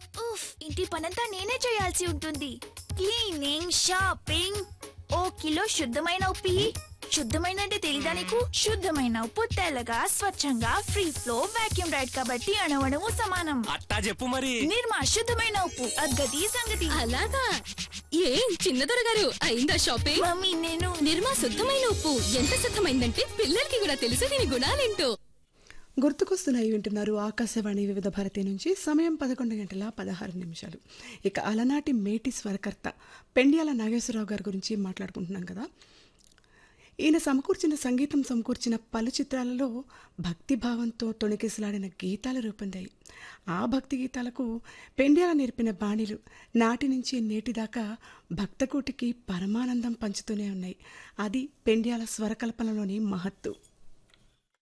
ఉఫ్ ఇంటి పనంతా నేనే చేయాల్సి ఉంటుంది క్లీనింగ్ షాపింగ్ ఓ కిలో శుద్ధమైన ఉప్పి శుద్ధమైన అంటే తెలీదా నీకు శుద్ధమైన ఉప్పు తెల్లగా స్వచ్ఛంగా ఫ్రీ ఫ్లో వాక్యూమ్ రైడ్ కాబట్టి అణవణము సమానం అట్టా చెప్పు మరి నిర్మా శుద్ధమైన ఉప్పు అద్గతి సంగతి అలాగా ఏం చిన్నదొర గారు అయిందా షాపింగ్ మమ్మీ నేను నిర్మా శుద్ధమైన ఉప్పు ఎంత శుద్ధమైందంటే పిల్లలకి కూడా తెలుసు దీని గుణాలేంటో గుర్తుకొస్తున్నాయి వింటున్నారు ఆకాశవాణి వివిధ భారతి నుంచి సమయం పదకొండు గంటల పదహారు నిమిషాలు ఇక అలనాటి మేటి స్వరకర్త పెండియాల నాగేశ్వరరావు గారి గురించి మాట్లాడుకుంటున్నాం కదా ఈయన సమకూర్చిన సంగీతం సమకూర్చిన పలు చిత్రాలలో భక్తి భావంతో తొణికిసలాడిన గీతాలు రూపొందాయి ఆ భక్తి గీతాలకు పెండ్యాల నేర్పిన బాణీలు నాటి నుంచి నేటి దాకా భక్తకోటికి పరమానందం పంచుతూనే ఉన్నాయి అది పెండ్యాల స్వరకల్పనలోని మహత్తు